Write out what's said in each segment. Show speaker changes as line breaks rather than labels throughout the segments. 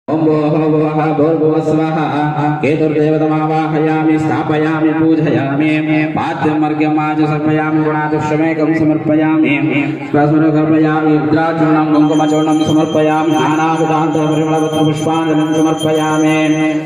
ॐ भोः भूर्भुवस्वः केतुर्देवतमावाहयामि स्थापयामि पूजयामि पाद्यमर्घ्यमाच समर्पयामि गुणादुष्टमेकं समर्पयामि स्वस्मरं समर्पयामि रुद्राचूर्णं कुङ्कुमचूर्णं समर्पयामि नानाविधान्तपरिमलपत्रपुष्पाञ्जलिं समर्पयामि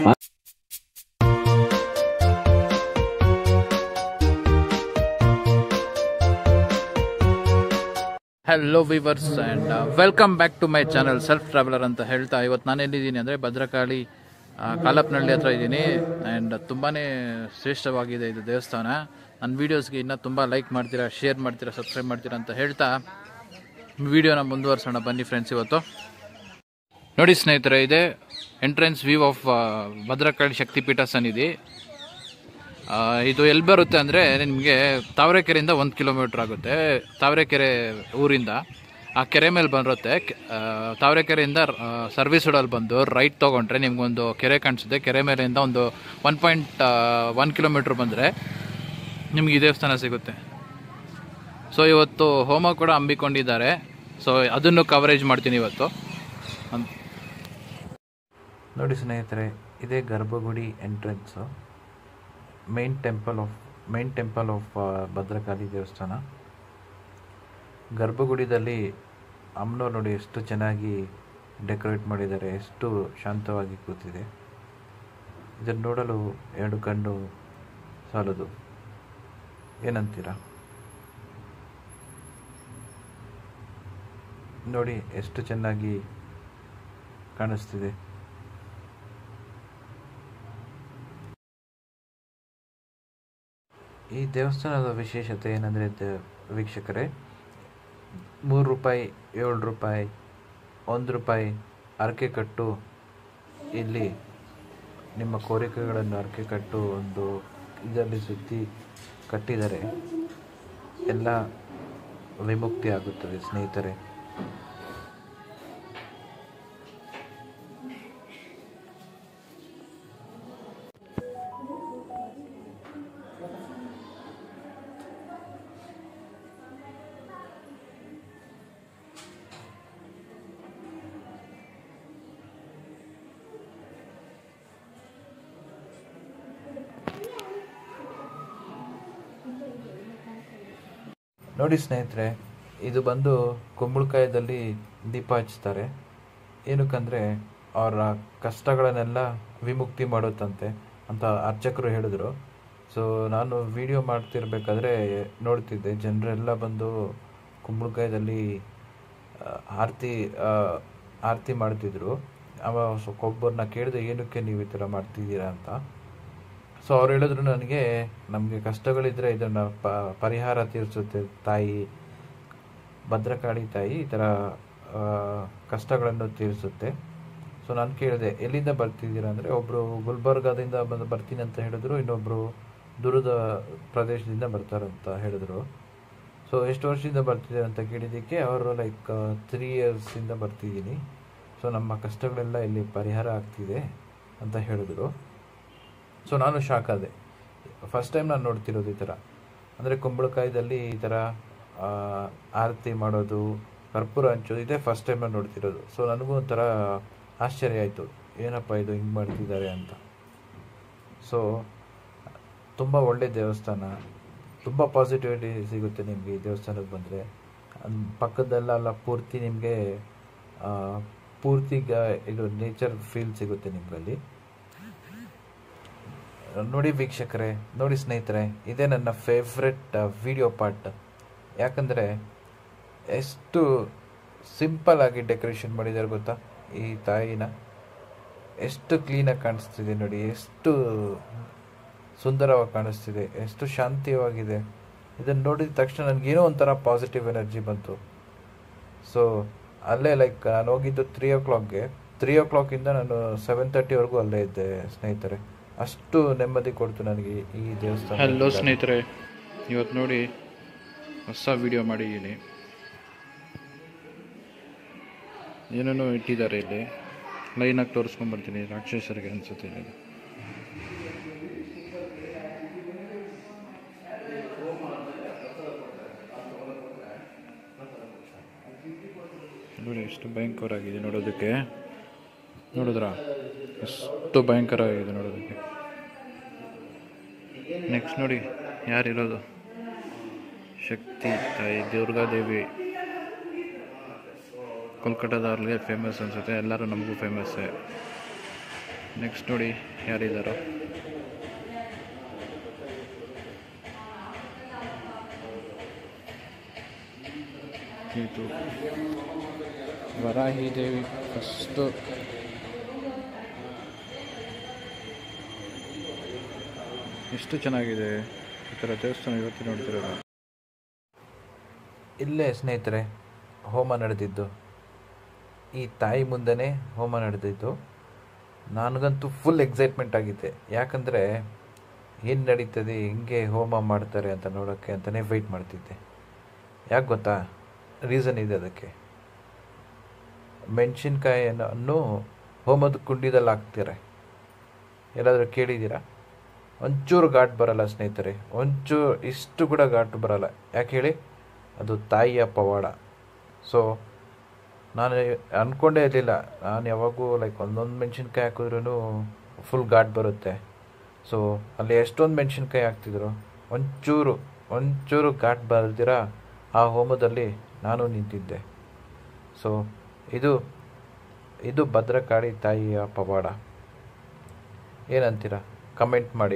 hello viewers and welcome back to my channel self traveller ಅಂತ ಹೇಳ್ತಾ ಇವತ್ತು ನಾನು ಎಲ್ಲಿದ್ದೀನಿ ಅಂದರೆ ಭದ್ರಕಾಳಿ ಆ, ಕಾಲಪ್ನಹಳ್ಳಿ ಹತ್ರ ಇದ್ದೀನಿ ಆ್ಯಂಡ್ ತುಂಬಾ ಶ್ರೇಷ್ಠವಾಗಿದೆ ಇದು ದೇವಸ್ಥಾನ ನನ್ನ ವೀಡಿಯೋಸ್ಗೆ ಇನ್ನೂ ತುಂಬ ಲೈಕ್ ಮಾಡ್ತೀರಾ ಶೇರ್ ಮಾಡ್ತೀರಾ ಸಬ್ಸ್ಕ್ರೈಬ್ ಮಾಡ್ತೀರಾ ಅಂತ ಹೇಳ್ತಾ ವಿಡಿಯೋನ ಮುಂದುವರ್ಸೋಣ ಬನ್ನಿ ಫ್ರೆಂಡ್ಸ್ ಇವತ್ತು ನೋಡಿ ಸ್ನೇಹಿತರೆ ಇದೆ ಎಂಟ್ರೆನ್ಸ್ ವ್ಯೂ ಆಫ್ ಭದ್ರಕಾಳಿ ಶಕ್ತಿಪೀಠ ಸನ್ನಿಧಿ ಆ, ಇದು ಎಲ್ಲಿ ಬರುತ್ತೆ ಅಂದರೆ ನಿಮಗೆ ತಾವರೆಕೆರೆಯಿಂದ ಒಂದು ಕಿಲೋಮೀಟ್ರ್ ಆಗುತ್ತೆ ತಾವರೆಕೆರೆ ಊರಿಂದ ಆ ಕೆರೆ ಮೇಲೆ ಬರುತ್ತೆ ಕೆ- ಆ, ತಾವರೆಕೆರೆಯಿಂದ ಸರ್ವಿಸ್ ರೋಡಲ್ಲಿ ಬಂದು ರೈಟ್ ತೊಗೊಂಡ್ರೆ ನಿಮ್ಗೊಂದು ಕೆರೆ ಕಾಣಿಸುತ್ತೆ ಕೆರೆ ಮೇಲಿಂದ ಒಂದು ಒನ್ ಪಾಯಿಂಟ್ ಒನ್ ಕಿಲೋಮೀಟ್ರ್ ಬಂದರೆ ನಿಮ್ಗೆ ಈ ದೇವಸ್ಥಾನ ಸಿಗುತ್ತೆ ಸೊ ಇವತ್ತು ಹೋಮ ಕೂಡ ಹಮ್ಮಿಕೊಂಡಿದ್ದಾರೆ ಸೊ ಅದನ್ನು ಕವರೇಜ್ ಮಾಡ್ತೀನಿ ಇವತ್ತು ಅಂತ
ನೋಡಿ ಸ್ನೇಹಿತರೆ ಇದೇ ಗರ್ಭಗುಡಿ entrance main temple of main temple of Bhadrakali ದೇವಸ್ಥಾನ ಗರ್ಭಗುಡಿದಲ್ಲಿ ಅಮ್ಮನವ್ರು ನೋಡಿ ಎಷ್ಟು ಚೆನ್ನಾಗಿ ಡೆಕೋರೇಟ್ ಮಾಡಿದ್ದಾರೆ ಎಷ್ಟು ಶಾಂತವಾಗಿ ಕೂತಿದೆ ಇದನ್ನು ನೋಡಲು ಎರಡು ಕಣ್ಣು ಸಾಲದು ಏನಂತೀರಾ ನೋಡಿ ಎಷ್ಟು ಚೆನ್ನಾಗಿ ಕಾಣಿಸ್ತಿದೆ ಈ ದೇವಸ್ಥಾನದ ವಿಶೇಷತೆ ಏನಂದರೆ ವೀಕ್ಷಕರೇ ಮೂರು ರೂಪಾಯಿ ಏಳು ರೂಪಾಯಿ ಒಂದು ರೂಪಾಯಿ ಅರಕೆ ಕಟ್ಟು ಇಲ್ಲಿ ನಿಮ್ಮ ಕೋರಿಕೆಗಳನ್ನು ಅರಕೆ ಕಟ್ಟು ಒಂದು ಇದರಲ್ಲಿ ಸುತ್ತಿ ಕಟ್ಟಿದರೆ ಎಲ್ಲ ವಿಮುಕ್ತಿ ಆಗುತ್ತದೆ ಸ್ನೇಹಿತರೆ ನೋಡಿ ಸ್ನೇಹಿತರೆ ಇದು ಬಂದು ಕುಂಬಳಕಾಯದಲ್ಲಿ ದೀಪ ಹಚ್ತಾರೆ ಏನಕ್ಕಂದರೆ ಅವರ ಕಷ್ಟಗಳನ್ನೆಲ್ಲ ವಿಮುಕ್ತಿ ಮಾಡುತ್ತಂತೆ ಅಂತ ಅರ್ಚಕರು ಹೇಳಿದ್ರು ಸೊ ನಾನು ವಿಡಿಯೋ ಮಾಡ್ತಿರ್ಬೇಕಾದ್ರೆ ನೋಡ್ತಿದ್ದೆ ಜನರೆಲ್ಲ ಬಂದು ಕುಂಬಳಕಾಯದಲ್ಲಿ ಆ, ಆರತಿ ಆ, ಆರತಿ ಮಾಡ್ತಿದ್ರು ಅವ ಸ್ವಲ್ಪ ಒಬ್ಬರನ್ನ ಕೇಳಿದೆ ಏನಕ್ಕೆ ನೀವು ಈ ಥರ ಮಾಡ್ತಿದ್ದೀರಾ ಅಂತ ಸೊ ಅವ್ರು ಹೇಳಿದ್ರು ನನಗೆ ನಮಗೆ ಕಷ್ಟಗಳಿದ್ರೆ ಇದನ್ನು ಪ ಪರಿಹಾರ ತೀರಿಸುತ್ತೆ ತಾಯಿ ಭದ್ರಕಾಳಿ ತಾಯಿ ಈ ಥರ ಆ, ಕಷ್ಟಗಳನ್ನು ತೀರಿಸುತ್ತೆ ಸೊ ನಾನು ಕೇಳಿದೆ ಎಲ್ಲಿಂದ ಬರ್ತಿದ್ದೀರಾ ಅಂದರೆ ಒಬ್ಬರು ಗುಲ್ಬರ್ಗಾದಿಂದ ಬಂದು ಬರ್ತೀನಿ ಅಂತ ಹೇಳಿದ್ರು ಇನ್ನೊಬ್ಬರು ದೂರದ ಪ್ರದೇಶದಿಂದ ಬರ್ತಾರಂತ ಹೇಳಿದ್ರು ಸೊ ಎಷ್ಟು ವರ್ಷದಿಂದ ಬರ್ತಿದ್ದಾರೆ ಅಂತ ಕೇಳಿದ್ದಕ್ಕೆ ಅವರು ಲೈಕ್ ತ್ರೀ ಇಯರ್ಸಿಂದ ಬರ್ತಿದ್ದೀನಿ ಸೊ ನಮ್ಮ ಕಷ್ಟಗಳೆಲ್ಲ ಇಲ್ಲಿ ಪರಿಹಾರ ಆಗ್ತಿದೆ ಅಂತ ಹೇಳಿದ್ರು ಸೊ ನಾನು ಶಾಕ್ ಆದೆ ಫಸ್ಟ್ ಟೈಮ್ ನಾನು ನೋಡ್ತಿರೋದು ಈ ಥರ ಅಂದರೆ ಕುಂಬಳಕಾಯದಲ್ಲಿ ಈ ಥರ ಆ, ಆರತಿ ಮಾಡೋದು ಕರ್ಪೂರ ಹಂಚೋದು ಇದೇ ಫಸ್ಟ್ ಟೈಮ್ ನಾನು ನೋಡ್ತಿರೋದು ಸೊ ನನಗೂ ಒಂಥರ ಆಶ್ಚರ್ಯ ಆಯಿತು ಏನಪ್ಪ ಇದು ಹಿಂಗೆ ಮಾಡ್ತಿದ್ದಾರೆ ಅಂತ ಸೊ ತುಂಬ ಒಳ್ಳೆ ದೇವಸ್ಥಾನ ತುಂಬ ಪಾಸಿಟಿವಿಟಿ ಸಿಗುತ್ತೆ ನಿಮಗೆ ಈ ದೇವಸ್ಥಾನಕ್ಕೆ ಬಂದರೆ ಪಕ್ಕದಲ್ಲೆಲ್ಲ ಪೂರ್ತಿ ನಿಮಗೆ ಪೂರ್ತಿ ಗ- ಇದು ನೇಚರ್ ಫೀಲ್ ಸಿಗುತ್ತೆ ನಿಮಗಲ್ಲಿ ನೋಡಿ ವೀಕ್ಷಕರೇ ನೋಡಿ ಸ್ನೇಹಿತರೆ ಇದೇ ನನ್ನ ಫೇವ್ರೆಟ್ ವಿಡಿಯೋ ಪಾರ್ಟ್ ಯಾಕಂದರೆ ಎಷ್ಟು ಸಿಂಪಲ್ ಆಗಿ ಡೆಕೋರೇಷನ್ ಮಾಡಿದ್ದಾರೆ ಗೊತ್ತಾ ಈ ತಾಯಿನ ಎಷ್ಟು ಕ್ಲೀನಾಗಿ ಕಾಣಿಸ್ತಿದೆ ನೋಡಿ ಎಷ್ಟು ಸುಂದರವಾಗಿ ಕಾಣಿಸ್ತಿದೆ ಎಷ್ಟು ಶಾಂತಿಯಾಗಿದೆ ಇದನ್ನು ನೋಡಿದ ತಕ್ಷಣ ನನಗೇನೋ ಒಂಥರ ಪಾಸಿಟಿವ್ ಎನರ್ಜಿ ಬಂತು ಸೊ ಅಲ್ಲೇ ಲೈಕ್ ನಾನು ಹೋಗಿದ್ದು ತ್ರೀ ಓ ಕ್ಲಾಕ್ಗೆ ತ್ರೀ ಓ ಕ್ಲಾಕಿಂದ ನಾನು ಸೆವೆನ್ ತರ್ಟಿವರೆಗೂ ಅಲ್ಲೇ ಇದ್ದೆ ಸ್ನೇಹಿತರೆ ಅಷ್ಟು ನೆಮ್ಮದಿ ಕೊಡ್ತು ನನಗೆ ಈ ದೇವಸ್ಥಾನ
ಹಲೋ ಸ್ನೇಹಿತರೆ ಇವತ್ತು ನೋಡಿ ಹೊಸ ವಿಡಿಯೋ ಮಾಡಿದ್ದೀನಿ ಏನೇನೋ ಇಟ್ಟಿದ್ದಾರೆ ಇಲ್ಲಿ ಲೈನಾಗಿ ತೋರಿಸ್ಕೊಂಬರ್ತೀನಿ ರಾಕ್ಷಸರಿಗೆ ಅನ್ಸುತ್ತೆ ಇದು ನೋಡಿ ಎಷ್ಟು ಭಯಂಕರವಾಗಿದೆ ನೋಡೋದಕ್ಕೆ ನೋಡಿದ್ರ ಎಷ್ಟು ಭಯಂಕರ ಇದೆ ನೋಡೋದಕ್ಕೆ ನೆಕ್ಸ್ಟ್ ನೋಡಿ ಯಾರಿರೋದು ಶಕ್ತಿ ತಾಯಿ ದುರ್ಗಾದೇವಿ ಕೋಲ್ಕತ್ತಾದವ್ರಿಗೆ ಫೇಮಸ್ ಅನ್ಸುತ್ತೆ ಎಲ್ಲರೂ ನಮಗೂ ಫೇಮಸ್ಸೇ ನೆಕ್ಸ್ಟ್ ನೋಡಿ ಯಾರಿದ್ದಾರೋ ಇದು ವರಾಹಿ ದೇವಿ ಫಸ್ಟು ಎಷ್ಟು ಚೆನ್ನಾಗಿದೆ ಈ ಥರ ದೇವಸ್ಥಾನ ಇವತ್ತು ನೋಡ್ತಿರೋದು
ಇಲ್ಲೇ ಸ್ನೇಹಿತರೆ ಹೋಮ ನಡೆದಿದ್ದು ಈ ತಾಯಿ ಮುಂದೆನೇ ಹೋಮ ನಡೆದಿದ್ದು ನನಗಂತೂ ಫುಲ್ ಎಕ್ಸೈಟ್ಮೆಂಟ್ ಆಗಿದ್ದೆ ಯಾಕಂದರೆ ಏನು ನಡೀತದೆ ಹೆಂಗೆ ಹೋಮ ಮಾಡ್ತಾರೆ ಅಂತ ನೋಡೋಕ್ಕೆ ಅಂತಲೇ ವೆಯ್ಟ್ ಮಾಡ್ತಿದ್ದೆ ಯಾಕೆ ಗೊತ್ತಾ ರೀಸನ್ ಇದೆ ಅದಕ್ಕೆ ಮೆಣಸಿನ್ಕಾಯಿಯನ್ನು ಹೋಮದ ಕುಂಡಿದಲ್ಲಿ ಹಾಕ್ತಾರೆ ಎಲ್ಲಾದರೂ ಕೇಳಿದ್ದೀರಾ ಒಂಚೂರು ಘಾಟ್ ಬರಲ್ಲ ಸ್ನೇಹಿತರೆ ಒಂಚೂರು ಇಷ್ಟು ಕೂಡ ಘಾಟ್ ಬರಲ್ಲ ಯಾಕೆ ಹೇಳಿ ಅದು ತಾಯಿಯ ಪವಾಡ ಸೊ ನಾನು ಅಂದ್ಕೊಂಡೇ ಇರಲಿಲ್ಲ ನಾನು ಯಾವಾಗೂ ಲೈಕ್ ಒಂದೊಂದು ಮೆಣಸಿನ್ಕಾಯಿ ಹಾಕಿದ್ರೂ ಫುಲ್ ಘಾಟ್ ಬರುತ್ತೆ ಸೊ ಅಲ್ಲಿ ಎಷ್ಟೊಂದು ಮೆಣಸಿನ್ಕಾಯಿ ಹಾಕ್ತಿದ್ರು ಒಂಚೂರು ಒಂಚೂರು ಘಾಟ್ ಬರ್ದಿರ ಆ ಹೋಮದಲ್ಲಿ ನಾನು ನಿಂತಿದ್ದೆ ಸೊ ಇದು ಇದು ಭದ್ರಕಾಳಿ ತಾಯಿಯ ಪವಾಡ ಏನಂತೀರ ಕಮೆಂಟ್ ಮಾಡಿ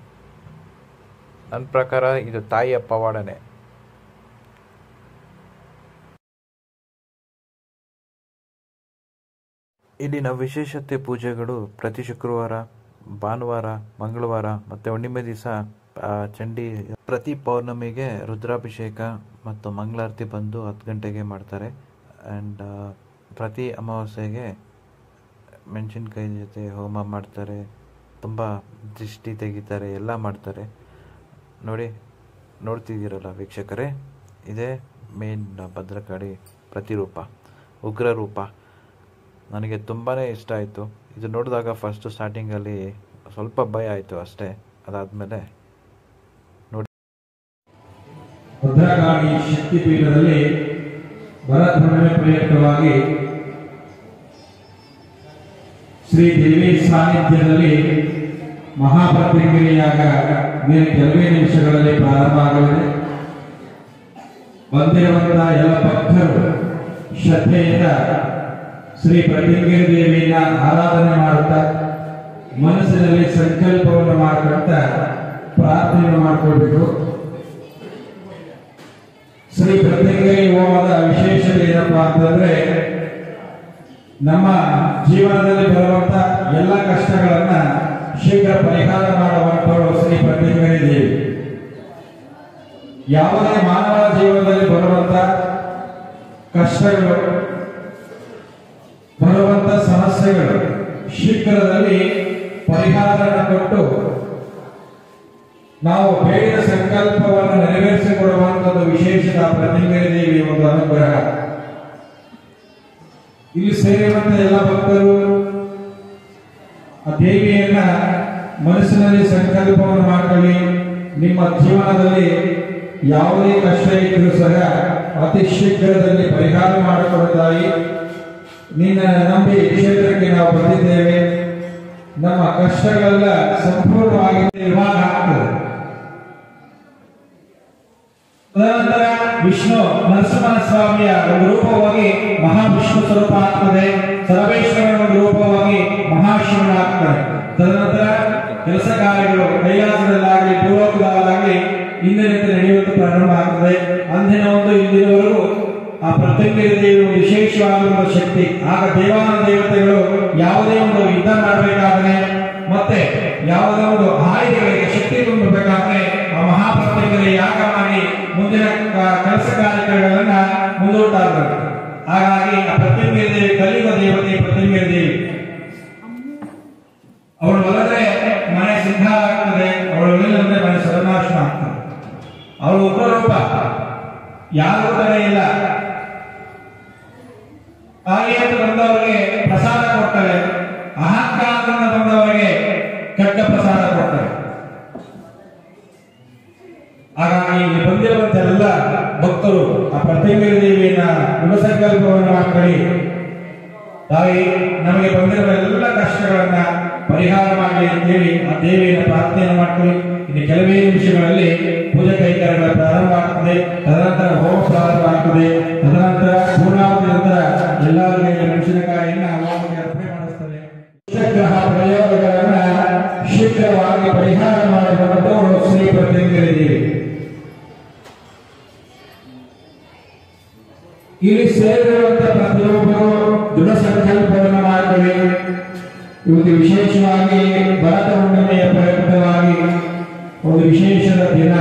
ನನ್ನ ಪ್ರಕಾರ ಇದು ತಾಯಿಯ ಪವಾಡನೇ ಇಲ್ಲಿನ ವಿಶೇಷತೆ ಪೂಜೆಗಳು ಪ್ರತಿ ಶುಕ್ರವಾರ ಭಾನುವಾರ ಮಂಗಳವಾರ ಮತ್ತು ಹುಣ್ಣಿಮೆ ದಿವಸ ಚಂಡಿ ಪ್ರತಿ ಪೌರ್ಣಮಿಗೆ ರುದ್ರಾಭಿಷೇಕ ಮತ್ತು ಮಂಗಳಾರತಿ ಬಂದು ಹತ್ತು ಗಂಟೆಗೆ ಮಾಡ್ತಾರೆ ಆ್ಯಂಡ್ ಪ್ರತಿ ಅಮಾವಾಸ್ಯೆಗೆ ಮೆಣಸಿನ್ಕಾಯಿ ಜೊತೆ ಹೋಮ ಮಾಡ್ತಾರೆ ತುಂಬ ದೃಷ್ಟಿ ತೆಗಿತಾರೆ ಎಲ್ಲ ಮಾಡ್ತಾರೆ ನೋಡಿ ನೋಡ್ತಿದ್ದೀರಲ್ಲ ವೀಕ್ಷಕರೇ ಇದೇ ಮೇನ್ ಭದ್ರಕಾಳಿ ಪ್ರತಿರೂಪ ಉಗ್ರ ರೂಪ ನನಗೆ ತುಂಬಾ ಇಷ್ಟ ಆಯಿತು ಇದು ನೋಡಿದಾಗ ಫಸ್ಟು ಸ್ಟಾರ್ಟಿಂಗಲ್ಲಿ ಸ್ವಲ್ಪ ಭಯ ಆಯಿತು ಅಷ್ಟೇ ಅದಾದಮೇಲೆ
ಭದ್ರಕಾಳಿ ಶಕ್ತಿಪೀಠದಲ್ಲಿ ಭರತಹುಣ್ಣಿಮೆ ಪ್ರಯುಕ್ತವಾಗಿ ಶ್ರೀ ದೇವಿ ಸಾನ್ನಿಧ್ಯದಲ್ಲಿ ಮಹಾಪ್ರತಿಕ್ರಿಯೆಯಾಗ ಮೇಲೆ ಕೆಲವೇ ನಿಮಿಷಗಳಲ್ಲಿ ಪ್ರಾರಂಭ ಆಗಲಿದೆ ಬಂದಿರುವಂತಹ ಎಲ್ಲ ಭಕ್ತರು ಶ್ರದ್ಧೆಯಿಂದ ಶ್ರೀ ಪ್ರತಿಂಗಿರಿ ದೇವಿಯನ್ನ ಆರಾಧನೆ ಮಾಡುತ್ತಾ ಮನಸ್ಸಿನಲ್ಲಿ ಸಂಕಲ್ಪವನ್ನು ಮಾಡ್ಕೊಂತ ಪ್ರಾರ್ಥನೆ ಮಾಡ್ಕೊಳ್ಬೇಕು ಶ್ರೀ ಪ್ರತ್ಯಂಗರಿ ಹೋಮದ ವಿಶೇಷತೆ ಏನಪ್ಪಾ ಅಂತಂದ್ರೆ ನಮ್ಮ ಜೀವನದಲ್ಲಿ ಬರುವಂತ ಎಲ್ಲ ಕಷ್ಟಗಳನ್ನ ಶೀಘ್ರ ಪರಿಹಾರ ಮಾಡುವಂತವಳು ಶ್ರೀ ಪ್ರತ್ಯಂಗರಿ ದೇವಿ ಯಾವುದೇ ಮಾನವ ಜೀವನದಲ್ಲಿ ಬರುವಂತ ಕಷ್ಟಗಳು ಬರುವಂತ ಸಮಸ್ಯೆಗಳು ಶೀಘ್ರದಲ್ಲಿ ಪರಿಹಾರ ಕೊಟ್ಟು ನಾವು ಬೇಡಿದ ಸಂಕಲ್ಪವನ್ನು ನೆರವೇರಿಸಿಕೊಡುವಂತದ್ದು ವಿಶೇಷದ ಪ್ರತಿಂಗರಿ ದೇವಿಯ ಒಂದು ಅನುಗ್ರಹ ಇಲ್ಲಿ ಸೇರಿರುವಂತ ಎಲ್ಲ ಭಕ್ತರು ಆ ದೇವಿಯನ್ನ ಮನಸ್ಸಿನಲ್ಲಿ ಸಂಕಲ್ಪವನ್ನು ಮಾಡಿಕೊಳ್ಳಿ ನಿಮ್ಮ ಜೀವನದಲ್ಲಿ ಯಾವುದೇ ಕಷ್ಟ ಇದ್ದರೂ ಸಹ ಅತಿ ಶೀಘ್ರದಲ್ಲಿ ಪರಿಹಾರ ಮಾಡಿಕೊಡುತ್ತಾಯಿ ನಿನ್ನ ನಂಬಿ ಕ್ಷೇತ್ರಕ್ಕೆ ನಾವು ಬಂದಿದ್ದೇವೆ ನಮ್ಮ ಕಷ್ಟಗಳೆಲ್ಲ ಸಂಪೂರ್ಣವಾಗಿ ನಿರ್ವಾಹ ಆಗ್ತದೆ ತದನಂತರ ವಿಷ್ಣು ನರಸಿಂಹನ ಸ್ವಾಮಿಯ ಒಂದು ರೂಪವಾಗಿ ಮಹಾವಿಷ್ಣು ಸ್ವರೂಪ ಆಗ್ತದೆ ಸರ್ವೇಶ್ವರನ ಒಂದು ರೂಪವಾಗಿ ಮಹಾಶಿವನ ಆಗ್ತದೆ ತದನಂತರ ಕೆಲಸ ಕಾರ್ಯಗಳು ಕೈಲಾಸದಲ್ಲಾಗಲಿ ಪೂರ್ವಕದಲ್ಲಾಗಲಿ ಇಂದಿನಿಂದ ನಡೆಯುವಂತ ಪ್ರಾರಂಭ ಆಗ್ತದೆ ಅಂದಿನ ಒಂದು ಇಂದಿನವರೆಗೂ ಆ ಪ್ರತ್ಯಂಗಿರಿ ದೇವಿ ಒಂದು ವಿಶೇಷವಾದ ಶಕ್ತಿ ಆಗ ದೇವಾನ ದೇವತೆಗಳು ಯಾವುದೇ ಒಂದು ಯುದ್ಧ ಮಾಡಬೇಕಾದ್ರೆ ಮತ್ತೆ ಯಾವುದೇ ಒಂದು ಆಯುಧಗಳಿಗೆ ಶಕ್ತಿ ತುಂಬಬೇಕಾದ್ರೆ ಆ ಮಹಾಪ್ರತ್ಯಂಗರಿ ಯಾಗ ಮಾಡಿ ಮುಂದಿನ ಕ- ಕೆಲಸ ಕಾರ್ಯಗಳನ್ನ ಮುಂದೂಡ್ತಾರೆ ಹಾಗಾಗಿ ಆ ಪ್ರತ್ಯಂಗಿರಿ ದೇವಿ ಕಲಿಯುಗ ದೇವತೆ ಪ್ರತ್ಯಂಗಿರಿ ದೇವಿ ಅವಳು ಒಳಗಡೆ ಮನೆ ಸಿದ್ಧ ಆಗ್ತದೆ ಅವಳು ಒಳ್ಳೆ ಮನೆ ಸರ್ವನಾಶನ ಆಗ್ತದೆ ಅವಳು ಉಗ್ರರೂಪ ಯಾರಿಗೂ ತಡೆ ಇಲ್ಲ ಹಾಗೆ ಅಂತ ಬಂದವರಿಗೆ ಪ್ರಸಾದ ಕೊಡ್ತಾರೆ ಅಹಂಕಾರದಿಂದ ಬಂದವರಿಗೆ ಕೆಟ್ಟ ಪ್ರಸಾದ ಕೊಡ್ತಾರೆ ಹಾಗಾಗಿ ಇಲ್ಲಿ ಬಂದಿರುವಂತ ಎಲ್ಲ ಭಕ್ತರು ಆ ಪ್ರತ್ಯಂಗಿರಿ ದೇವಿಯನ್ನ ಗುಣಸಂಕಲ್ಪವನ್ನು ಮಾಡ್ಕೊಳ್ಳಿ ತಾಯಿ ನಮಗೆ ಬಂದಿರುವ ಎಲ್ಲ ಕಷ್ಟಗಳನ್ನ ಪರಿಹಾರ ಮಾಡಲಿ ಅಂತೇಳಿ ಆ ದೇವಿಯನ್ನು ಪ್ರಾರ್ಥನೆಯನ್ನು ಮಾಡ್ತೀವಿ ಇನ್ನು ಕೆಲವೇ ನಿಮಿಷಗಳಲ್ಲಿ ಪೂಜೆ ಕೈಕಾರ್ಯಗಳ ಪ್ರಾರಂಭ ಆಗ್ತದೆ ತದನಂತರ ಹೋಮ ಪ್ರಾರಂಭ ಆಗ್ತದೆ ತದನಂತರ ಪೂರ್ಣಾವಧಿ ನಂತರ ಎಲ್ಲರಿಗೆ ಮೆಣಸಿನಕಾಯಿಯನ್ನ ಹೋಮಕ್ಕೆ ಅರ್ಪಣೆ ಮಾಡಿಸ್ತದೆ ಗ್ರಹ ಪ್ರಯೋಗಗಳನ್ನ ಶೀಘ್ರವಾಗಿ ಪರಿಹಾರ ಮಾಡಿಕೊಂಡು ಶ್ರೀ ಪ್ರತಿನಿಧಿಗಳಿದ್ದೀವಿ ಇಲ್ಲಿ ಸೇರಿರುವಂತ ಪ್ರತಿಯೊಬ್ಬರು ದೃಢ ಸಂಕಲ್ಪವನ್ನು ಮಾಡ್ತೇವೆ ಇವತ್ತು ವಿಶೇಷವಾಗಿ ಭರತ ಹುಣ್ಣಿಮೆಯ ಪ್ರಯುಕ್ತವಾಗಿ ಒಂದು ವಿಶೇಷದ ದಿನ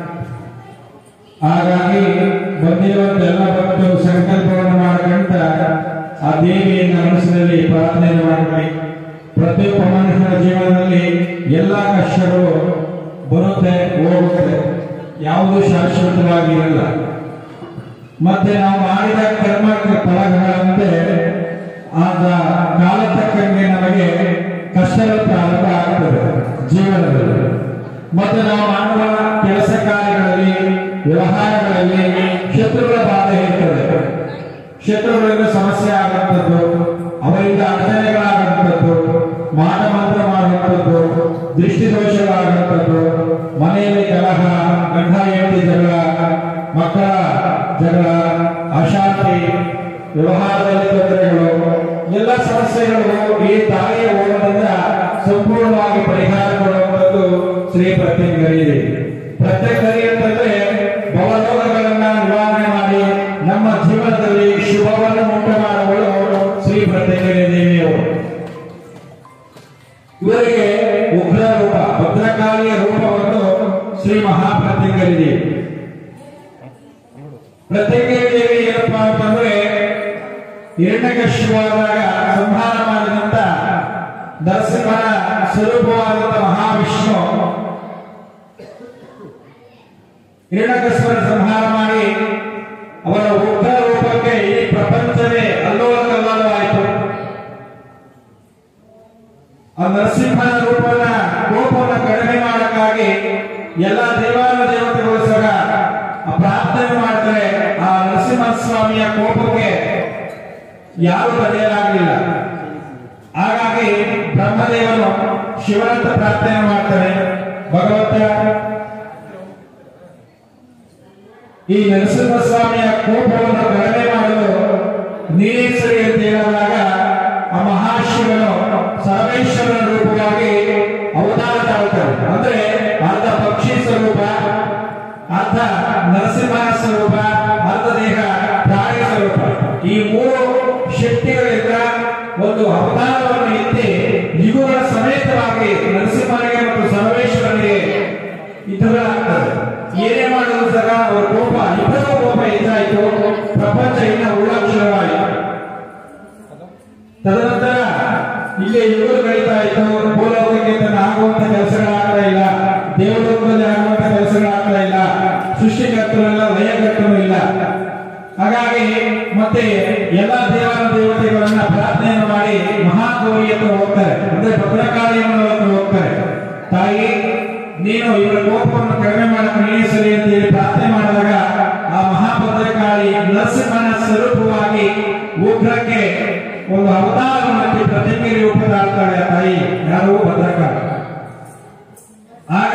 ಹಾಗಾಗಿ ಬಂದಿರುವಂತ ಎಲ್ಲ ಭಕ್ತರು ಸಂಕಲ್ಪವನ್ನು ಮಾಡಕಂತ ಆ ದೇವಿಯನ್ನ ಮನಸ್ಸಿನಲ್ಲಿ ಪ್ರಾರ್ಥನೆ ಮಾಡ್ತೀವಿ ಪ್ರತಿಯೊಬ್ಬ ಮನುಷ್ಯನ ಜೀವನದಲ್ಲಿ ಎಲ್ಲ ಕಷ್ಟಗಳು ಬರುತ್ತೆ ಹೋಗುತ್ತೆ ಯಾವುದು ಶಾಶ್ವತವಾಗಿರಲ್ಲ ಮತ್ತೆ ನಾವು ಮಾಡಿದ ಕರ್ಮ ಫಲಗಳಂತೆ ಆದ ಕಾಲ ತಕ್ಕಂಗೆ ನಮಗೆ ಕಷ್ಟಗಳು ಪ್ರಾರಂಭ ಆಗ್ತದೆ ಜೀವನದಲ್ಲಿ ಮತ್ತೆ ನಾವು ಮಾಡುವ ಕೆಲಸ ಕಾರ್ಯಗಳಲ್ಲಿ ವ್ಯವಹಾರಗಳಲ್ಲಿ ಶತ್ರುಗಳ ಬಾಧೆ ಇರ್ತದೆ ಶತ್ರುಗಳಿಂದ ಸಮಸ್ಯೆ ಆಗುವಂಥದ್ದು ಅವರಿಂದ ಅಡಚಣೆಗಳಾಗುವಂಥದ್ದು ಮಾಟ ಮಂತ್ರ ಮಾಡುವಂಥದ್ದು ದೃಷ್ಟಿ ದೋಷಗಳಾಗುವಂಥದ್ದು ಮನೆಯಲ್ಲಿ ಕಲಹ ಗಂಡ ಹೆಂಡತಿ ಜಗಳ ಮಕ್ಕಳ ಜಗಳ ಅಶಾಂತಿ ವ್ಯವಹಾರದಲ್ಲಿ ತೊಂದರೆಗಳು ಎಲ್ಲ ಸಮಸ್ಯೆಗಳು ಈ ತಾಯಿಯ ಹೋಮದಿಂದ ಸಂಪೂರ್ಣವಾಗಿ ಪರಿಹಾರ ಕೊಡುವಂಥದ್ದು ಶ್ರೀ ಪ್ರತ್ಯಂಗರಿ ಪ್ರತ್ಯಂಗರಿ ಅಂತಂದ್ರೆ ಭವರೋಗಗಳನ್ನ ನಿವಾರಣೆ ಮಾಡಿ ನಮ್ಮ ಜೀವನದಲ್ಲಿ ಶುಭವನ್ನು ಉಂಟು ಮಾಡುವಳು ಶ್ರೀ ಪ್ರತ್ಯಂಗರಿ ದೇವಿಯವರು ಇವರಿಗೆ ಉಗ್ರ ರೂಪ ಭದ್ರಕಾಳಿಯ ರೂಪವನ್ನು ಶ್ರೀ ಮಹಾಪ್ರತ್ಯಂಗರಿ ದೇವಿ ಪ್ರತ್ಯಂಗರಿ ದೇವಿ ಏನಪ್ಪಾ ಅಂತಂದ್ರೆ ಹಿರಣ್ಯಕಶ್ಯವಾದಾಗ ಸಂಹಾರ ಮಾಡಿದಂತ ನರಸಿಂಹನ ಸ್ವರೂಪವಾದಂತ ಮಹಾವಿಷ್ಣು ಹಿರಣ್ಯಕಶ್ಯಪನ ಸಂಹಾರ ಮಾಡಿ ಅವರ ಉಗ್ರ ರೂಪಕ್ಕೆ ಈ ಪ್ರಪಂಚವೇ ಅಲ್ಲೋಲ ಕಲ್ಲೋಲವಾಯಿತು ಆ ನರಸಿಂಹನ ರೂಪನ ಕೋಪವನ್ನು ಕಡಿಮೆ ಮಾಡಕ್ಕಾಗಿ ಎಲ್ಲ ದೇವಾನ ದೇವತೆಗಳು ಸಹ ಆ ಪ್ರಾರ್ಥನೆ ಮಾಡ್ತಾರೆ ಆ ನರಸಿಂಹ ಸ್ವಾಮಿಯ ಕೋಪಕ್ಕೆ ಯಾರು ತಡೆಯಲಾಗಲಿಲ್ಲ ಹಾಗಾಗಿ ಬ್ರಹ್ಮದೇವನು ಶಿವನಂತ ಪ್ರಾರ್ಥನೆ ಮಾಡ್ತಾರೆ ಭಗವಂತ ಈ ನರಸಿಂಹಸ್ವಾಮಿಯ ಕೋಪವನ್ನು ಕಡಿಮೆ ಮಾಡಲು ನೀನೇ ಸರಿ ಅಂತ ಹೇಳಿದಾಗ ಆ ಮಹಾಶಿವನು ಸರ್ವೇಶ್ವರನ ರೂಪವಾಗಿ ಅವತಾರ ತಾಳ್ತಾರೆ ಅಂದ್ರೆ ಅರ್ಧ ಪಕ್ಷಿ ಸ್ವರೂಪ ಅರ್ಧ ನರಸಿಂಹ ಸ್ವರೂಪ ಅರ್ಧ ದೇಹ ಪ್ರಾಣಿ ಸ್ವರೂಪ ಈ ಮೂರು ಶಕ್ತಿಗಳಿಂದ ಒಂದು ಅವತಾರವನ್ನು ಎತ್ತಿ ಇವುಗಳ ಸಮೇತವಾಗಿ ನರಸಿಂಹನಿಗೆ ಮತ್ತು ಸರ್ವೇಶ್ವರನಿಗೆ ಯುದ್ಧಗಳಾಗ್ತದೆ ಏನೇ ಮಾಡಿದ್ರು ಸಹ ಅವರ ಕೋಪ ಇಬ್ಬರ ಕೋಪ ಹೆಚ್ಚಾಯಿತು ಪ್ರಪಂಚ ಇನ್ನ ಉಳ್ಳಾಕ್ಷರವಾಯಿತು ತದನಂತರ ಇಲ್ಲಿ ಯುಗಗಳು ನಡೀತಾ ಇತ್ತು ಭೂಲೋಕಕ್ಕೆ ತನ್ನ ಆಗುವಂತ ಕೆಲಸಗಳಾಗ್ತಾ ಇಲ್ಲ ದೇವಲೋಕದಲ್ಲಿ ಆಗುವಂತ ಕೆಲಸಗಳಾಗ್ತಾ ಇಲ್ಲ ಸೃಷ್ಟಿಕರ್ತರೆಲ್ಲ ಲಯಕರ್ತರು ಇಲ್ಲ ಹಾಗಾಗಿ ಮತ್ತೆ ಎಲ್ಲ ದೇವರ ದೇವತೆಗಳನ್ನ ಪ್ರಾರ್ಥನೆಯನ್ನು ಮಾಡಿ ಮಹಾಗೌರಿ ಹತ್ರ ಹೋಗ್ತಾರೆ ಅಂದ್ರೆ ಭದ್ರಕಾಳಿಯಮ್ಮನ ಹತ್ರ ಹೋಗ್ತಾರೆ ತಾಯಿ ನೀನು ಇವರ ಕೋಪವನ್ನು ಕಡಿಮೆ ಮಾಡಕ್ಕೆ ನೀನೇ ಸರಿ ಅಂತ ಹೇಳಿ ಪ್ರಾರ್ಥನೆ ಮಾಡಿದಾಗ ಆ ಮಹಾಭದ್ರಕಾಳಿ ನರಸಿಂಹನ ಸ್ವರೂಪವಾಗಿ ಉಗ್ರಕ್ಕೆ ಒಂದು ಅವತಾರವನ್ನು ಪ್ರತಿಕ್ರಿಯೆ ರೂಪದಾಡ್ತಾಳೆ ಆ ತಾಯಿ ಯಾರು ಭದ್ರಕಾಳಿ ಆಗ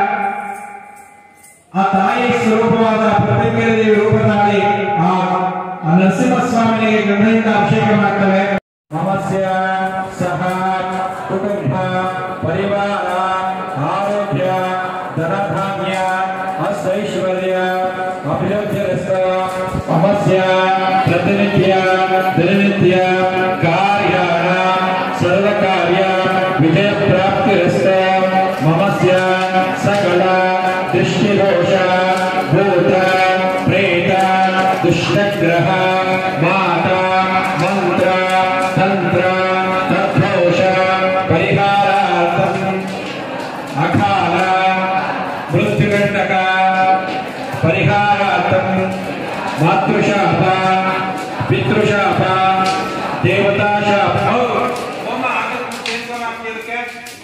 ಆ ತಾಯಿ ಸ್ವರೂಪವಾದ ಪ್ರತಿಕ್ರಿಯೆ ದೇವಿ ರೂಪದಾಡಿ ಆ ಆ ನರಸಿಂಹಸ್ವಾಮಿಗೆ ಗಂಧದಿಂದ ಅಭಿಷೇಕ ಮಾಡ್ತವೆ ನಮಸ್ಯ ಸಹ ಕುಟುಂಬ ಪರಿವಾರ ಆರೋಗ್ಯ ಧನಧಾನ್ಯ ಅಷ್ಟೈಶ್ವರ್ಯ ಅಭಿವೃದ್ಧಿರಸ್ತ ಸಮಸ್ಯ ಪ್ರತಿನಿತ್ಯ ದಿನನಿತ್ಯ ಕಾರ್ಯಾಣ ಸರ್ವಕಾರ್ಯ ವಿಜಯ ಪ್ರಾಪ್ತಿರಸ್ತ ಮಮಸ್ಯ ಸಕಲ ದೃಷ್ಟಿದೋಷ ಭೂತ ಪ್ರೇತ ದುಷ್ಟಗ್ರಹ ಮಾತ ಮಂತ್ರ ತಂತ್ರ ತದ್ಭೋಷ ಪರಿಹಾರಾರ್ಥಂ ಅಕಾಲ ಮೃತ್ಯುಗಂಡಕ ಪರಿಹಾರಾರ್ಥಂ ಮಾತೃಶಾಪ ಪಿತೃಶಾಪ ದೇವತಾಶಾಪ ಹೋಮ ಆಗಕ್ಕೆ ಕೆಲಸ ಮಾಡ್ತಿದ್ದಕ್ಕೆ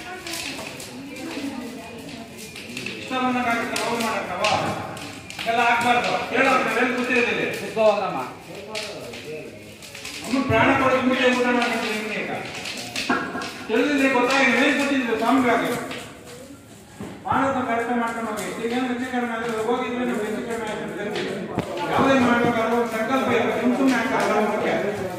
ಇಷ್ಟ ಬಂದಂಗೆ ಆಗ್ತದೆ ಹೋಮ ಮಾಡಕ್ಕವ ಎಲ್ಲ ಆಗ್ಬಾರ್ದು ಹೇಳೋ ನಾವೆಲ್ಲಿ ಕೂತಿರೋದಿಲ್ಲ ಅಮ್ಮ ಪ್ರಾಣ ಕೊಡೋದು ಮುಂಚೆ ಊಟ ಮಾಡ್ತಿದ್ರೆ ಹಿಂಗೆ ಈಗ. ತಿಳಿದಿದ್ರೆ ಗೊತ್ತಾಗಿದೆ ಏನ್ ಗೊತ್ತಿದ್ರು ಸ್ವಾಮಿಗಳಿಗೆ ಮಾಡೋದನ್ನ ಕರೆಕ್ಟ್ ಮಾಡ್ಕೊಂಡು ಹೋಗಿ ಈಗ ಏನು ಹೆಚ್ಚು ಕಡಿಮೆ ಆದ್ರೆ ಹೋಗಿದ್ರೆ ನಮ್ಗೆ ಹೆಚ್ಚು ಕಡಿಮೆ ಆಯ್ತು ಅಂತ ಗೊತ್ತಿದೆ. ಯಾವುದೇ ಮಾಡ್ಬೇಕಾದ್ರೂ ಒಂದು ಸಂಕಲ್ಪ ಇರುತ್ತೆ ಸುಮ್ ಸುಮ್ಮನೆ ಹಾಕಲ್ಲ ಮುಖ್ಯ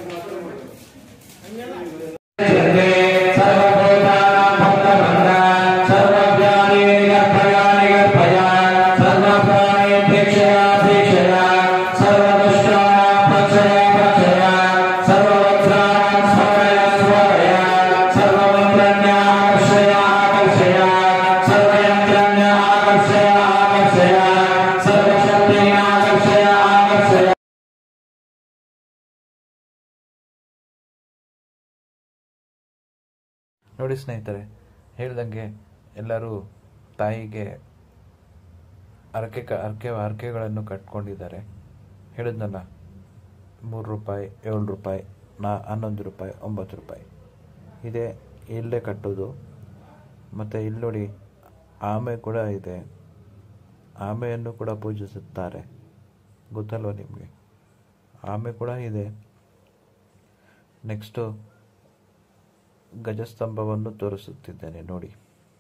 सर्वभूतानां भक्तवृन्द सर्वव्यानि गर्भयानि गर्भय सर्वप्राणि प्रेक्षया प्रेक्षया सर्वदुष्टानां भक्षया भक्षया सर्ववक्त्राणां स्मरय स्मरय सर्वमन्त्रण्याकर्षय आकर्षय सर्वयन्त्रण्याकर्षय आकर्षय सर्वशक्तिनाकर्षय आकर्षय
ನೋಡಿ ಸ್ನೇಹಿತರೆ ಹೇಳ್ದಂಗೆ ಎಲ್ಲರೂ ತಾಯಿಗೆ ಅರಕೆ ಕ ಅರಕೆ ಹರಕೆಗಳನ್ನು ಕಟ್ಕೊಂಡಿದ್ದಾರೆ ಹೇಳಿದ್ನಲ್ಲ ಮೂರು ರೂಪಾಯಿ ಏಳು ರೂಪಾಯಿ ನಾ ಹನ್ನೊಂದು ರೂಪಾಯಿ ಒಂಬತ್ತು ರೂಪಾಯಿ ಇದೇ ಇಲ್ಲೇ ಕಟ್ಟೋದು ಮತ್ತು ಇಲ್ಲಿ ನೋಡಿ ಆಮೆ ಕೂಡ ಇದೆ ಆಮೆಯನ್ನು ಕೂಡ ಪೂಜಿಸುತ್ತಾರೆ ಗೊತ್ತಲ್ವ ನಿಮಗೆ ಆಮೆ ಕೂಡ ಇದೆ ನೆಕ್ಸ್ಟು ಗಜಸ್ತಂಭವನ್ನು ತೋರಿಸುತ್ತಿದ್ದೇನೆ ನೋಡಿ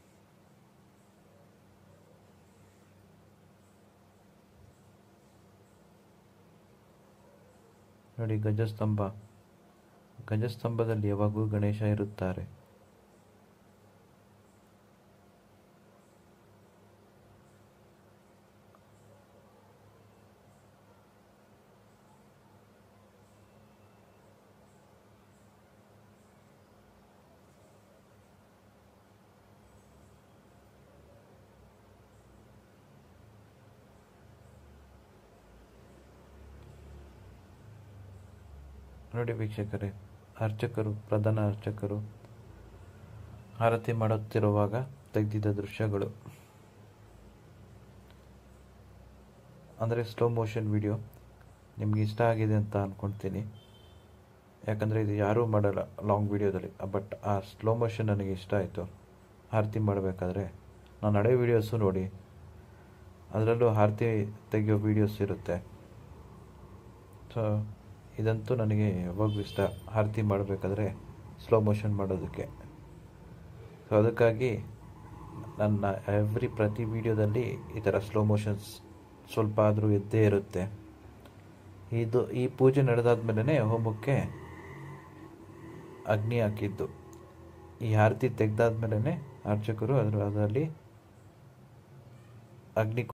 ನೋಡಿ ಗಜಸ್ತಂಭ ಗಜಸ್ತಂಭದಲ್ಲಿ ಯಾವಾಗೂ ಗಣೇಶ ಇರುತ್ತಾರೆ ನೋಡಿ ವೀಕ್ಷಕರೇ ಅರ್ಚಕರು ಪ್ರಧಾನ ಅರ್ಚಕರು ಆರತಿ ಮಾಡುತ್ತಿರುವಾಗ ತೆಗೆದಿದ್ದ ದೃಶ್ಯಗಳು ಅಂದರೆ ಸ್ಲೋ ಮೋಷನ್ ವಿಡಿಯೋ ನಿಮ್ಗೆ ಇಷ್ಟ ಆಗಿದೆ ಅಂತ ಅಂದ್ಕೊಳ್ತೀನಿ ಯಾಕಂದರೆ ಇದು ಯಾರೂ ಮಾಡಲ್ಲ ಲಾಂಗ್ ವಿಡಿಯೋದಲ್ಲಿ ಬಟ್ ಆ ಸ್ಲೋ ಮೋಷನ್ ನನಗೆ ಇಷ್ಟ ಆಯಿತು ಆರತಿ ಮಾಡಬೇಕಾದ್ರೆ ನಾನು ಹಳೆ ವೀಡಿಯೋಸು ನೋಡಿ ಅದರಲ್ಲೂ ಆರತಿ ತೆಗೆಯೋ ವೀಡಿಯೋಸ್ ಇರುತ್ತೆ ಸೊ ಇದಂತೂ ನನಗೆ ಯಾವಾಗೂ ಇಷ್ಟ ಆರತಿ ಮಾಡಬೇಕಾದ್ರೆ ಸ್ಲೋ ಮೋಷನ್ ಮಾಡೋದಕ್ಕೆ ಸೊ ಅದಕ್ಕಾಗಿ ನನ್ನ ಎವ್ರಿ ಪ್ರತಿ ವಿಡಿಯೋದಲ್ಲಿ ಈ ಥರ ಸ್ಲೋ ಮೋಷನ್ಸ್ ಸ್ವಲ್ಪ ಆದರೂ ಎದ್ದೇ ಇರುತ್ತೆ ಇದು ಈ ಪೂಜೆ ನಡೆದಾದ್ಮೇಲೆ ಹೋಮಕ್ಕೆ ಅಗ್ನಿ ಹಾಕಿದ್ದು ಈ ಆರತಿ ತೆಗೆದಾದ್ಮೇಲೆ ಅರ್ಚಕರು ಅದರ ಅದರಲ್ಲಿ ಅಗ್ನಿ